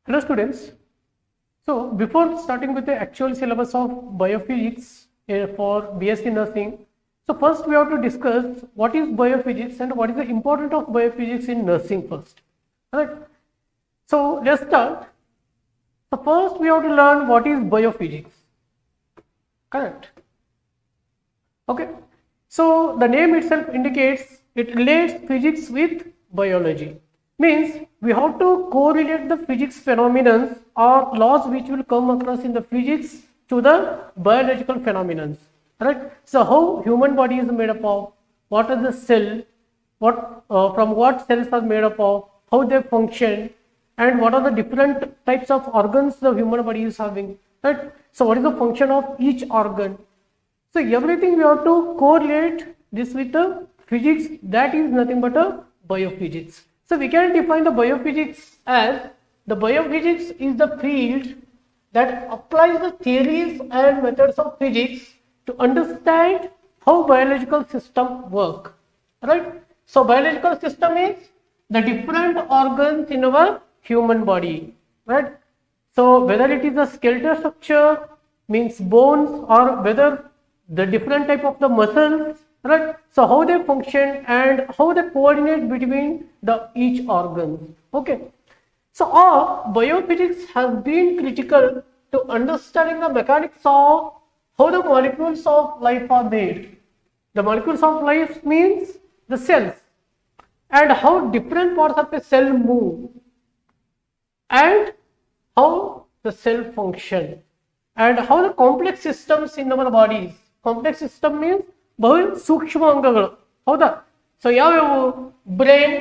Hello students. So before starting with the actual syllabus of biophysics uh, for BSc nursing, so first we have to discuss what is biophysics and what is the importance of biophysics in nursing first. Alright. So let's start. So first we have to learn what is biophysics. Correct. Okay. So the name itself indicates it relates physics with biology. Means we have to correlate the physics phenomena or laws which will come across in the physics to the biological phenomena. Right. So how human body is made up of, what are the cell, what uh, from what cells are made up of, how they function, and what are the different types of organs the human body is having. Right. So what is the function of each organ? So everything we have to correlate this with the physics that is nothing but a biophysics. So we can define the biophysics as the biophysics is the field that applies the theories and methods of physics to understand how biological system work. Right? So biological system is the different organs in our human body. Right? So whether it is a skeletal structure means bones or whether the different type of the muscles right so how they function and how they coordinate between the each organ okay so all biophysics has been critical to understanding the mechanics of how the molecules of life are made the molecules of life means the cells and how different parts of a cell move and how the cell function and how the complex systems in our bodies complex system means ಬಹು ಸೂಕ್ಷ್ಮ ಅಂಗಗಳು ಹೌದಾ so ಯಾವ್ಯಾವು brain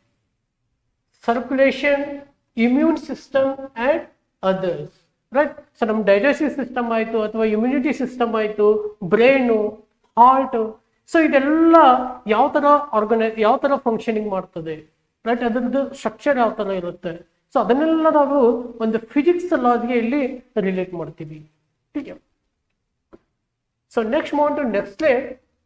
circulation immune system and others right so ನಮ್ಮ digestive system ಆಯಿತು ಅಥವಾ immunity system ಆಯಿತು brain heart so ಇದೆಲ್ಲ ಯಾವ ಥರ ಆರ್ಗನೈ ಯಾವ ಥರ ಫಂಕ್ಷನಿಂಗ್ ಮಾಡ್ತದೆ ರೈಟ್ ಅದರದ್ದು ಸ್ಟ್ರಕ್ಚರ್ ಯಾವ ಥರ ಇರುತ್ತೆ ಸೊ ಅದನ್ನೆಲ್ಲ ನಾವು ಒಂದು ಫಿಸಿಕ್ಸ್ ಲಾಸ್ಗೆ ಇಲ್ಲಿ ರಿಲೇಟ್ ಮಾಡ್ತೀವಿ ಹೀಗೆ So next move on to next slide.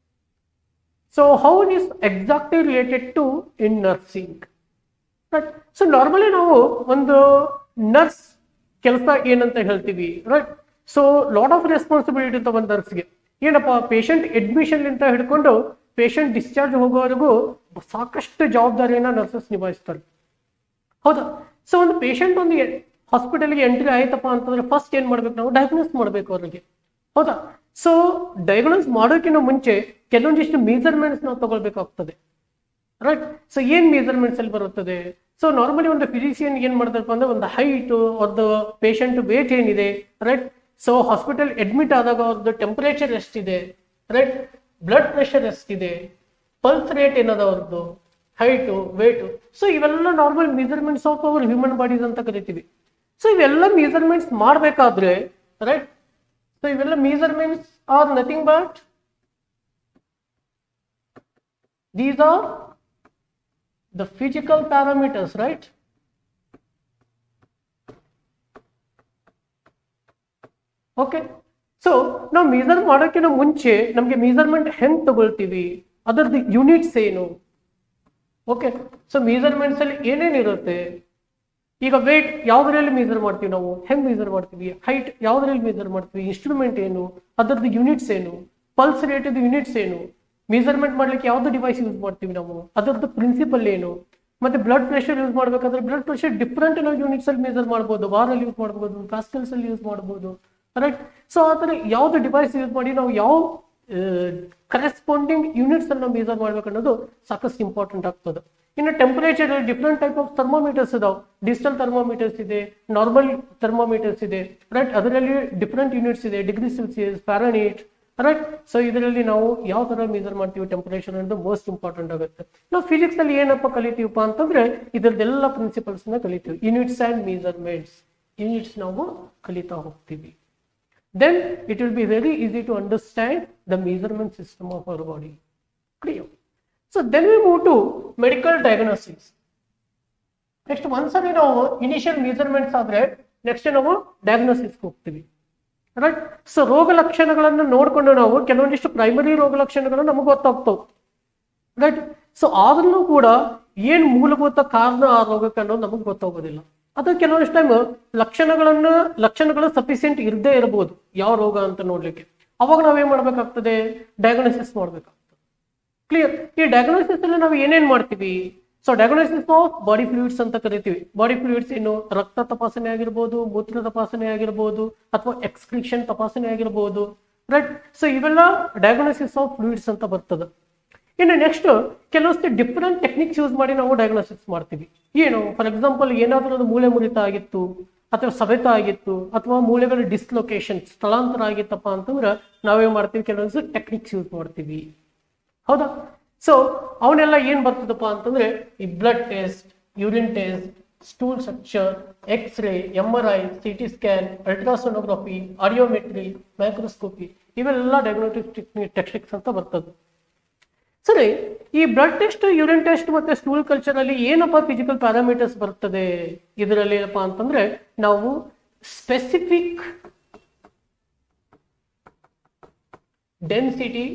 So how it is exactly related to in nursing? Right. So normally ನಾವು ಒಂದು ನರ್ಸ್ ಕೆಲಸ ಏನಂತ ಹೇಳ್ತೀವಿ right so lot of responsibility ಅಂತ ಒಂದು ನರ್ಸ್ಗೆ ಏನಪ್ಪ ಪೇಷಂಟ್ ಅಡ್ಮಿಷನ್ ಅಂತ ಹಿಡ್ಕೊಂಡು ಪೇಷಂಟ್ ಡಿಸ್ಚಾರ್ಜ್ ಹೋಗೋವರೆಗೂ ಸಾಕಷ್ಟು ಜವಾಬ್ದಾರಿಯನ್ನ ನರ್ಸಸ್ ನಿಭಾಯಿಸ್ತಾರೆ ಹೌದಾ ಸೊ ಒಂದು ಪೇಷಂಟ್ ಒಂದು ಹಾಸ್ಪಿಟಲ್ಗೆ ಎಂಟ್ರಿ ಆಯ್ತಪ್ಪ ಅಂತಂದ್ರೆ ಫಸ್ಟ್ ಏನ್ ಮಾಡ್ಬೇಕು ನಾವು ಡಯಾಗ್ನೋಸ್ ಮಾಡ್ಬೇಕು ಅವ್ರಿಗೆ ಹೌದಾ ಸೊ ಡಯಾಗ್ನೋಸ್ ಮಾಡೋಕ್ಕಿಂತ ಮುಂಚೆ ಕೆಲವೊಂದಿಷ್ಟು ಮೆಜರ್ಮೆಂಟ್ಸ್ ನಾವು ತಗೊಳ್ಬೇಕಾಗ್ತದೆ ರೈಟ್ ಸೊ ಏನ್ ಮೆಜರ್ಮೆಂಟ್ಸ್ ಅಲ್ಲಿ ಬರುತ್ತದೆ ಸೊ ನಾರ್ಮಲಿ ಒಂದು ಫಿಸಿಷಿಯನ್ ಏನ್ ಮಾಡ್ತಾರಪ್ಪ ಅಂದ್ರೆ ಒಂದು ಹೈಟ್ ಅವ್ರದ್ದು ಪೇಷಂಟ್ ವೇಟ್ ಏನಿದೆ ರೈಟ್ ಸೊ ಹಾಸ್ಪಿಟಲ್ ಅಡ್ಮಿಟ್ ಆದಾಗ ಅವ್ರದ್ದು ಟೆಂಪರೇಚರ್ ಎಷ್ಟಿದೆ ರೈಟ್ ಬ್ಲಡ್ ಪ್ರೆಷರ್ ಎಷ್ಟಿದೆ ಪಲ್ಸ್ ರೇಟ್ ಏನದ ಅವ್ರದ್ದು ಹೈಟು ವೇಟು ಸೊ ಇವೆಲ್ಲ normal measurements of our human bodies ಅಂತ ಕರಿತೀವಿ ಸೊ ಇವೆಲ್ಲ ಮೆಜರ್ಮೆಂಟ್ಸ್ ಮಾಡಬೇಕಾದ್ರೆ ರೈಟ್ ಸೊ ಇವೆಲ್ಲ measurements are nothing but these are the physical parameters right okay so ನಾವು ಮೆಜರ್ ಮಾಡೋಕ್ಕಿಂತ ಮುಂಚೆ ನಮಗೆ ಮೆಜರ್ಮೆಂಟ್ ಹೆಂಗ್ ತಗೊಳ್ತೀವಿ ಅದರದ್ದು ಯೂನಿಟ್ಸ್ ಏನು ಓಕೆ ಸೊ ಮೆಜರ್ಮೆಂಟ್ಸ್ ಅಲ್ಲಿ ಏನೇನಿರುತ್ತೆ ಈಗ ವೇಟ್ ಯಾವ್ದ್ರಲ್ಲಿ ಮೆಜರ್ ಮಾಡ್ತೀವಿ ನಾವು ಹೆಂಗ್ ಮೆಜರ್ ಮಾಡ್ತೀವಿ ಹೈಟ್ ಯಾವ್ದ್ರಲ್ಲಿ ಮೆಜರ್ ಮಾಡ್ತೀವಿ ಇನ್ಸ್ಟ್ರೂಮೆಂಟ್ ಏನು ಅದರದ್ದು ಯೂನಿಟ್ಸ್ ಏನು ಪಲ್ಸ್ ರೇಟ್ ಯೂನಿಟ್ಸ್ ಏನು ಮೆಜರ್ಮೆಂಟ್ ಮಾಡ್ಲಿಕ್ಕೆ ಯಾವ್ದು ಡಿವೈಸ್ ಯೂಸ್ ಮಾಡ್ತೀವಿ ನಾವು ಅದರದ್ದು ಪ್ರಿನ್ಸಿಪಲ್ ಏನು ಮತ್ತೆ ಬ್ಲಡ್ ಪ್ರೆಷರ್ ಯೂಸ್ ಮಾಡ್ಬೇಕಾದ್ರೆ ಬ್ಲಡ್ ಪ್ರೆಷರ್ ಡಿಫ್ರೆಂಟ್ ನಾವು ಯೂನಿಟ್ಸ್ ಅಲ್ಲಿ ಮೆಜರ್ ಮಾಡ್ಬೋದು ಬಾರಲ್ಲಿ ಯೂಸ್ ಮಾಡ್ಬೋದು ಪ್ಲಾಸ್ಕಲ್ಸ್ ಅಲ್ಲಿ ಯೂಸ್ ಮಾಡ್ಬೋದು ರೈಟ್ ಸೊ ಆ ಥರ ಯಾವ್ದು ಡಿವೈಸ್ ಯೂಸ್ ಮಾಡಿ ನಾವು ಯಾವ ಕರೆಸ್ಪಾಂಡಿಂಗ್ ಯೂನಿಟ್ಸ್ ಅನ್ನು ಮೆಜರ್ ಮಾಡ್ಬೇಕು ಅನ್ನೋದು ಸಾಕಷ್ಟು ಇಂಪಾರ್ಟೆಂಟ್ ಆಗ್ತದೆ ಇನ್ನು temperature different type of thermometers ಇದಾವೆ ಡಿಜಿಟಲ್ ಥರ್ಮೋಮೀಟರ್ಸ್ ಇದೆ ನಾರ್ಮಲ್ ಥರ್ಮೋಮೀಟರ್ಸ್ ಇದೆ ರೈಟ್ ಅದರಲ್ಲಿ ಡಿಫ್ರೆಂಟ್ ಯೂನಿಟ್ಸ್ ಇದೆ degree Celsius Fahrenheit right so ಇದರಲ್ಲಿ ನಾವು ಯಾವ ತರ ಮೆಜರ್ ಮಾಡ್ತೀವಿ ಟೆಂಪರೇಚರ್ ಅನ್ನೋದು ಮೋಸ್ಟ್ ಇಂಪಾರ್ಟೆಂಟ್ ಆಗುತ್ತೆ ನಾವು ಫಿಸಿಕ್ಸ್ ಅಲ್ಲಿ ಏನಪ್ಪ ಕಲಿತೀವಪ್ಪ ಅಂತಂದ್ರೆ ಇದರದೆಲ್ಲ ಪ್ರಿನ್ಸಿಪಲ್ಸ್ ನ ಕಲಿತೀವಿ ಯೂನಿಟ್ಸ್ ಅಂಡ್ ಮೆಜರ್ಮೆಂಟ್ಸ್ ಯೂನಿಟ್ಸ್ ನಾವು ಕಲಿತಾ ಹೋಗ್ತೀವಿ then it will be very easy to understand the measurement system of our body clear so then we move to medical diagnosis next ಒಂದ್ಸರಿ ನಾವು ಇನಿಷಿಯಲ್ ಮೆಜರ್ಮೆಂಟ್ಸ್ ಆದ್ರೆ ನೆಕ್ಸ್ಟ್ ನಾವು diagnosis ಹೋಗ್ತೀವಿ right so ರೋಗ ಲಕ್ಷಣಗಳನ್ನು ನೋಡಿಕೊಂಡು ನಾವು ಕೆಲವೊಂದಿಷ್ಟು ಪ್ರೈಮರಿ ರೋಗ ಲಕ್ಷಣಗಳು ನಮಗೆ ಗೊತ್ತಾಗ್ತವೆ ರೈಟ್ ಸೊ ಆದ್ರೂ ಕೂಡ ಏನ್ ಮೂಲಭೂತ ಕಾರಣ ಆ ರೋಗಕ್ಕೆ ಅನ್ನೋದು ನಮಗೆ ಗೊತ್ತಾಗೋದಿಲ್ಲ ಅದು ಕೆಲವೊಂದು ಟೈಮ್ ಲಕ್ಷಣಗಳನ್ನ ಲಕ್ಷಣಗಳು ಸಫಿಸಿಯೆಂಟ್ ಇರದೇ ಇರಬಹುದು ಯಾವ ರೋಗ ಅಂತ ನೋಡ್ಲಿಕ್ಕೆ ಅವಾಗ ನಾವೇನ್ ಮಾಡ್ಬೇಕಾಗ್ತದೆ ಡಯಾಗ್ನೋಸಿಸ್ ಮಾಡ್ಬೇಕಾಗ್ತದೆ ಕ್ಲಿಯರ್ ಈ ಡಯಾಗ್ನೋಸಿಸ್ ಅಲ್ಲಿ ನಾವು ಏನೇನ್ ಮಾಡ್ತೀವಿ so diagnosis of body fluids ಅಂತ ಕರಿತೀವಿ ಬಾಡಿ ಫ್ಲೂಯಿಡ್ಸ್ ಏನು ರಕ್ತ ತಪಾಸಣೆ ಆಗಿರ್ಬೋದು ಮೂತ್ರ ತಪಾಸಣೆ ಆಗಿರ್ಬೋದು ಅಥವಾ ಎಕ್ಸ್ಕ್ರಿಷನ್ ತಪಾಸಣೆ ಆಗಿರ್ಬೋದು ರೈಟ್ ಸೊ ಇವೆಲ್ಲ ಡಯಾಗ್ನೋಸಿಸ್ ಆಫ್ ಫ್ಲೂಯಿಡ್ಸ್ ಅಂತ ಬರ್ತದೆ ಇನ್ನು ನೆಕ್ಸ್ಟ್ ಕೆಲವೊಂದು ಡಿಫ್ರೆಂಟ್ ಟೆಕ್ನಿಕ್ಸ್ ಯೂಸ್ ಮಾಡಿ ನಾವು ಡಯಾಗ್ನೋಸಿಸ್ ಮಾಡ್ತೀವಿ ಏನು ಫಾರ್ ಎಕ್ಸಾಂಪಲ್ ಏನಾದರೂ ಒಂದು ಮೂಳೆ ಮುರಿತ ಆಗಿತ್ತು ಅಥವಾ ಸವೆತ ಆಗಿತ್ತು ಅಥವಾ ಮೂಳೆಗಳ ಡಿಸ್ಲೊಕೇಶನ್ ಸ್ಥಳಾಂತರ ಆಗಿತ್ತಪ್ಪ ಅಂತಂದ್ರೆ ನಾವೇನ್ ಮಾಡ್ತೀವಿ ಕೆಲವೊಂದು ಟೆಕ್ನಿಕ್ಸ್ ಯೂಸ್ ಮಾಡ್ತೀವಿ ಹೌದಾ ಸೊ ಅವನ್ನೆಲ್ಲ ಏನ್ ಬರ್ತದಪ್ಪ ಅಂತಂದ್ರೆ ಈ blood test urine test stool structure x-ray M R I C T scan ultrasonography audiometry microscopy ಇವೆಲ್ಲ ಡಯಾಗ್ನೋಟಿಕ್ ಟೆಕ್ನಿಕ್ಸ್ ಅಂತ ಬರ್ತದೆ ಸರಿ ಈ ಬ್ಲಡ್ ಟೆಸ್ಟ್ ಯೂರಿನ್ ಟೆಸ್ಟ್ ಮತ್ತೆ ಸ್ಟೂಲ್ ಕಲ್ಚರ್ ಅಲ್ಲಿ ಏನಪ್ಪ ಫಿಸಿಕಲ್ ಪ್ಯಾರಾಮೀಟರ್ಸ್ ಬರ್ತದೆ ಇದರಲ್ಲಿ ಏನಪ್ಪಾ ಅಂತಂದ್ರೆ ನಾವು specific density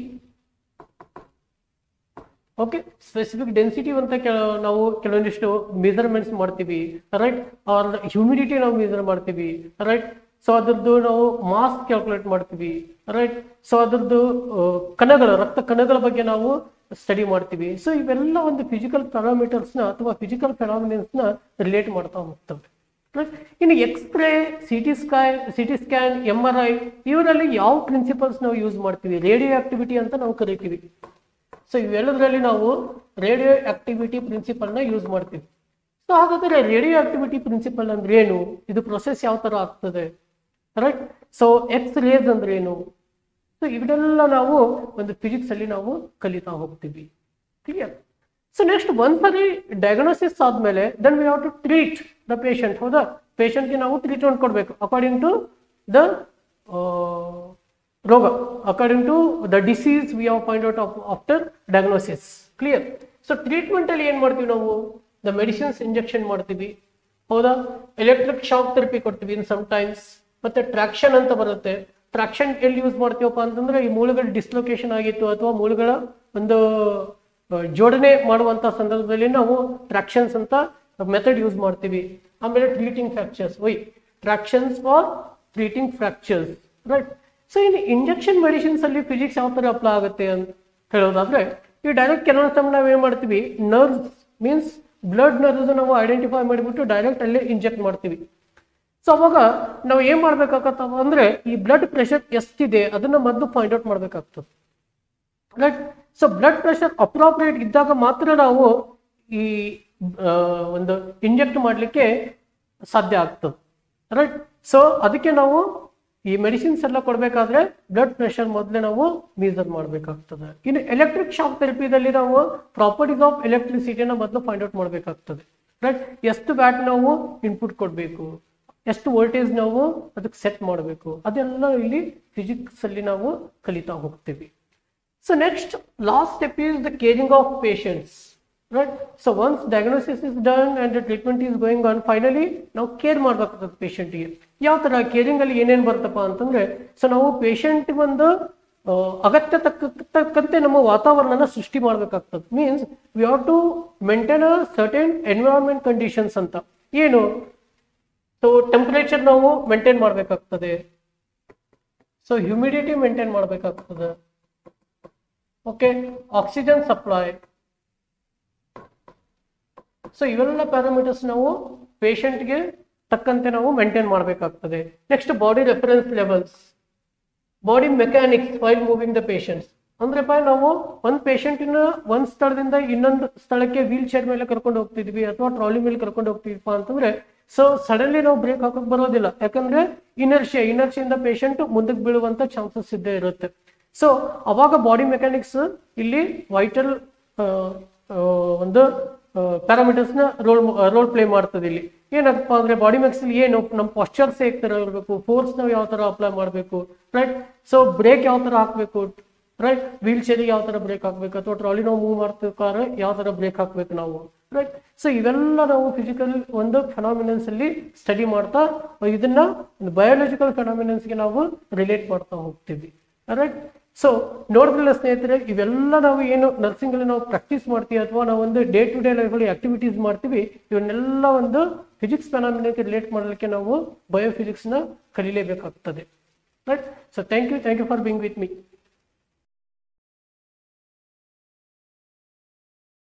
okay specific density ಅಂತ ಕೆಲ ನಾವು ಕೆಲವೊಂದಿಷ್ಟು ಮೆಜರ್ಮೆಂಟ್ಸ್ ಮಾಡ್ತೀವಿ ರೈಟ್ ಆರ್ ಹ್ಯೂಮಿಡಿಟಿ ನಾವು ಮೆಜರ್ ಮಾಡ್ತೀವಿ ರೈಟ್ ಸೊ ಅದ್ರದ್ದು ನಾವು ಮಾಸ್ ಕ್ಯಾಲ್ಕುಲೇಟ್ ಮಾಡ್ತೀವಿ ರೈಟ್ ಸೊ ಅದ್ರದ್ದು ಆ, ಕಣಗಳ ರಕ್ತ ಕಣಗಳ ಬಗ್ಗೆ ನಾವು ಸ್ಟಡಿ ಮಾಡ್ತೀವಿ ಸೊ ಇವೆಲ್ಲ ಒಂದು ಫಿಸಿಕಲ್ ಪ್ಯಾರಾಮೀಟರ್ಸ್ನ ಅಥವಾ ಫಿಸಿಕಲ್ ನ ರಿಲೇಟ್ ಮಾಡ್ತಾ ಹೋಗ್ತವೆ ರೈಟ್ ಇನ್ನು x-ray C T sky C T scan M R I ಇವರಲ್ಲಿ ಯಾವ ಪ್ರಿನ್ಸಿಪಲ್ಸ್ ನಾವು ಯೂಸ್ ಮಾಡ್ತೀವಿ ರೇಡಿಯೋ ಆಕ್ಟಿವಿಟಿ ಅಂತ ನಾವು ಕರಿತೀವಿ ಸೊ ಇವೆಲ್ಲದರಲ್ಲಿ ನಾವು ರೇಡಿಯೋ ಆಕ್ಟಿವಿಟಿ ಪ್ರಿನ್ಸಿಪಲ್ನ ಯೂಸ್ ಮಾಡ್ತೀವಿ ಸೊ ಹಾಗಾದ್ರೆ ರೇಡಿಯೋ ಆಕ್ಟಿವಿಟಿ ಪ್ರಿನ್ಸಿಪಲ್ ಅಂದ್ರೆ ಏನು ಇದು ಪ್ರೊಸೆಸ್ ಯಾವ ತರ ಆಗ್ತದೆ ರೈಟ್ ಸೊ ಎಕ್ಸ್ ರೇಸ್ ಅಂದ್ರೆ ಏನು ಸೊ ಇವನ್ನೆಲ್ಲ ನಾವು ಒಂದು ಫಿಸಿಕ್ಸ್ ಅಲ್ಲಿ ನಾವು ಕಲಿತಾ ಹೋಗ್ತೀವಿ ಕ್ಲಿಯರ್ ಸೊ ನೆಕ್ಸ್ಟ್ ಒಂದ್ಸರಿ ಡಯಾಗ್ನೋಸಿಸ್ ಆದ್ಮೇಲೆ then we have to treat the patient ಹೌದಾ ಪೇಷಂಟ್ಗೆ ನಾವು ಟ್ರೀಟ್ಮೆಂಟ್ ಕೊಡಬೇಕು ಅಕಾರ್ಡಿಂಗ್ ಟು ದ ರೋಗ according to the disease we have find out after diagnosis clear so treatment ಅಲ್ಲಿ ಏನ್ ಮಾಡ್ತೀವಿ ನಾವು ದ ಮೆಡಿಸಿನ್ಸ್ ಇಂಜೆಕ್ಷನ್ ಮಾಡ್ತೀವಿ ಹೌದಾ ಎಲೆಕ್ಟ್ರಿಕ್ ಶಾಕ್ ಥೆರಪಿ ಕೊಡ್ತೀವಿ ಇನ್ ಸಮ್ ಟೈಮ್ಸ್ ಮತ್ತೆ ಟ್ರಾಕ್ಷನ್ ಅಂತ ಬರುತ್ತೆ ಟ್ರಾಕ್ಷನ್ ಎಲ್ಲಿ ಯೂಸ್ ಮಾಡ್ತೀವಪ್ಪ ಅಂತಂದ್ರೆ ಈ ಮೂಳೆಗಳ ಡಿಸ್ಲೊಕೇಶನ್ ಆಗಿತ್ತು ಅಥವಾ ಮೂಳೆಗಳ ಒಂದು ಆ, ಜೋಡಣೆ ಮಾಡುವಂತ ಸಂದರ್ಭದಲ್ಲಿ ನಾವು ಟ್ರಾಕ್ಷನ್ಸ್ ಅಂತ ಮೆಥಡ್ ಯೂಸ್ ಮಾಡ್ತೀವಿ ಆಮೇಲೆ treating fractures why tractions for treating fractures right so ಇನ್ನು ಇಂಜೆಕ್ಷನ್ ಮೆಡಿಸಿನ್ಸ್ ಅಲ್ಲಿ ಫಿಸಿಕ್ಸ್ ಯಾವ ತರ ಅಪ್ಲೈ ಆಗುತ್ತೆ ಅಂತ ಹೇಳೋದಾದ್ರೆ ಈ ಡೈರೆಕ್ಟ್ ಕೆಲವೊಂದು ಟೈಮ್ ನಾವು ಏನ್ ಮಾಡ್ತೀವಿ ನರ್ವ್ಸ್ ಮೀನ್ಸ್ ಬ್ಲಡ್ ನರ್ವ್ಸ್ ನಾವು ಐಡೆಂಟಿಫೈ ಮಾಡಿಬಿಟ್ಟು ಡೈರೆಕ್ಟ್ ಅಲ್ಲೇ ಇಂಜೆಕ್ಟ್ ಮಾಡ್ತೀವಿ ಸೊ ಅವಾಗ ನಾವು ಏನ್ ಮಾಡ್ಬೇಕಾಗತ್ತಪ್ಪ ಅಂದ್ರೆ ಈ ಬ್ಲಡ್ ಪ್ರೆಷರ್ ಎಷ್ಟಿದೆ ಅದನ್ನ ಮೊದಲು ಫೈಂಡ್ ಔಟ್ ಮಾಡ್ಬೇಕಾಗ್ತದೆ right so blood pressure appropriate ಇದ್ದಾಗ ಮಾತ್ರ ನಾವು ಈ ಆ, ಒಂದು ಇಂಜೆಕ್ಟ್ ಮಾಡಲಿಕ್ಕೆ ಸಾಧ್ಯ ಆಗ್ತದೆ ರೈಟ್ ಸೊ ಅದಕ್ಕೆ ನಾವು ಈ ಮೆಡಿಸಿನ್ಸ್ ಎಲ್ಲ ಕೊಡಬೇಕಾದ್ರೆ ಬ್ಲಡ್ ಪ್ರೆಷರ್ ಮೊದಲೇ ನಾವು ಮೀಸರ್ ಮಾಡಬೇಕಾಗ್ತದೆ ಇನ್ನು ಎಲೆಕ್ಟ್ರಿಕ್ ಶಾಕ್ ಥೆರಪಿದಲ್ಲಿ ನಾವು ಪ್ರಾಪರ್ಟೀಸ್ ಆಫ್ ಎಲೆಕ್ಟ್ರಿಸಿಟಿನ ಮೊದಲು ಫೈಂಡ್ ಔಟ್ ಮಾಡಬೇಕಾಗ್ತದೆ ರೈಟ್ ಎಷ್ಟು ವ್ಯಾಟ್ ನಾವು ಇನ್ಪುಟ್ ಕೊಡಬೇಕು ಎಷ್ಟು ವೋಲ್ಟೇಜ್ ನಾವು ಅದಕ್ಕೆ ಸೆಟ್ ಮಾಡಬೇಕು ಅದೆಲ್ಲ ಇಲ್ಲಿ ಫಿಸಿಕ್ಸ್ ಅಲ್ಲಿ ನಾವು ಕಲಿತಾ ಹೋಗ್ತೀವಿ So next, last step is the caring of patients, right? So once diagnosis is done and the treatment is going on, finally ನಾವು ಕೇರ್ ಮಾಡ್ಬೇಕಾಗ್ತದೆ ಪೇಷಂಟ್ಗೆ ಯಾವ ತರ ಕೇರಿಂಗ್ ಅಲ್ಲಿ ಏನೇನ್ ಬರ್ತಪ್ಪ ಅಂತಂದ್ರೆ ಸೊ ನಾವು ಪೇಷಂಟ್ ಒಂದು ಆ, ಅಗತ್ಯ ತಕ್ಕ ತಕ್ಕಂತೆ ನಮ್ಮ ವಾತಾವರಣನ ಸೃಷ್ಟಿ ಮಾಡ್ಬೇಕಾಗ್ತದೆ means we have to maintain a certain environment conditions ಅಂತ ಏನು ಸೊ ಟೆಂಪರೇಚರ್ ನಾವು ಮೇಂಟೈನ್ ಮಾಡ್ಬೇಕಾಗ್ತದೆ ಸೊ ಹ್ಯೂಮಿಡಿಟಿ ಮೇಂಟೈನ್ ಮಾಡ್ಬೇಕಾಗ್ತದೆ ಓಕೆ ಆಕ್ಸಿಜನ್ ಸಪ್ಲೈ ಸೊ ಇವೆಲ್ಲ ಪ್ಯಾರಾಮೀಟರ್ಸ್ ನಾವು ಪೇಷಂಟ್ಗೆ ತಕ್ಕಂತೆ ನಾವು ಮೇಂಟೈನ್ ಮಾಡಬೇಕಾಗ್ತದೆ next body reference levels body mechanics while moving the patients ಅಂದ್ರೆ ಪಾ ನಾವು ಒಂದ್ ಪೇಷಂಟಿನ ಒಂದ್ ಸ್ಥಳದಿಂದ ಇನ್ನೊಂದು ಸ್ಥಳಕ್ಕೆ ವೀಲ್ ಚೇರ್ ಮೇಲೆ ಕರ್ಕೊಂಡು ಹೋಗ್ತಿದ್ವಿ ಅಥವಾ ಟ್ರಾಲಿ ಮೇಲೆ ಕರ್ಕೊಂಡು ಹೋಗ್ತಿದ್ವಿಪ್ಪ ಅಂತಂದ್ರೆ ಸೊ ಸಡನ್ಲಿ ನಾವು ಬ್ರೇಕ್ ಹಾಕಕ್ ಬರೋದಿಲ್ಲ ಯಾಕಂದ್ರೆ ಇನರ್ಷಿಯಾ ಇನರ್ಷಿಯಿಂದ ಪೇಷಂಟ್ ಮುಂದಕ್ಕೆ ಬೀಳುವಂತ ಚಾನ್ಸಸ್ ಇದ್ದೇ ಇರುತ್ತೆ ಸೊ ಅವಾಗ ಬಾಡಿ ಮೆಕ್ಯಾನಿಕ್ಸ್ ಇಲ್ಲಿ ವೈಟಲ್ ಒಂದು ಪ್ಯಾರಾಮೀಟರ್ಸ್ ನ ರೋಲ್ ರೋಲ್ ಪ್ಲೇ ಮಾಡ್ತದೆ ಇಲ್ಲಿ ಏನಪ್ಪ ಅಂದ್ರೆ ಬಾಡಿ ಮೆಕ್ಸ್ ಏನು ನಮ್ಮ ಪಾಸ್ಚರ್ಸ್ ಹೇಗ್ ತರ ಇರಬೇಕು ಫೋರ್ಸ್ ನಾವು ಯಾವ ತರ ಅಪ್ಲೈ ಮಾಡಬೇಕು ರೈಟ್ ಸೊ ಬ್ರೇಕ್ ಯಾವ ತರ ಹಾಕ್ಬೇಕು ರೈಟ್ ವೀಲ್ ಚೇರಿಗೆ ಯಾವ ತರ ಬ್ರೇಕ್ ಹಾಕ್ಬೇಕು ಅಥವಾ ಟ್ರಾಲಿ ನಾವು ಮೂವ್ ಮಾಡ್ತಿರ್ಬೇಕಾದ್ರೆ ಯಾವ ತರ ಬ್ರೇಕ್ ಹಾಕ್ಬೇಕು ನಾವು ರೈಟ್ ಸೊ ಇವೆಲ್ಲ ನಾವು ಫಿಸಿಕಲ್ ಒಂದು ಫೆನಾಮಿನನ್ಸ್ ಅಲ್ಲಿ ಸ್ಟಡಿ ಮಾಡ್ತಾ ಇದನ್ನ ಒಂದು ಬಯೋಲಾಜಿಕಲ್ ಫೆನಾಮಿನನ್ಸ್ಗೆ ನಾವು ರಿಲೇಟ್ ಮಾಡ್ತಾ ಹೋಗ್ತೀವಿ ರೈಟ್ ಸೊ ನೋಡಿದ್ರಲ್ಲ ಸ್ನೇಹಿತರೆ ಇವೆಲ್ಲ ನಾವು ಏನು ನರ್ಸಿಂಗ್ ಅಲ್ಲಿ ನಾವು ಪ್ರಾಕ್ಟೀಸ್ ಮಾಡ್ತೀವಿ ಅಥವಾ ನಾವು ಒಂದು ಡೇ ಟು ಡೇ ಲೈಫ್ ಅಲ್ಲಿ ಆಕ್ಟಿವಿಟೀಸ್ ಮಾಡ್ತೀವಿ ಇವನ್ನೆಲ್ಲ ಒಂದು ಫಿಸಿಕ್ಸ್ ಫೆನಾಮಿನಕ್ಕೆ ರಿಲೇಟ್ ಮಾಡಲಿಕ್ಕೆ ನಾವು ಬಯೋಫಿಸಿಕ್ಸ್ ನ ಕಲೀಲೇಬೇಕಾಗ್ತದೆ right so thank you thank you for being with me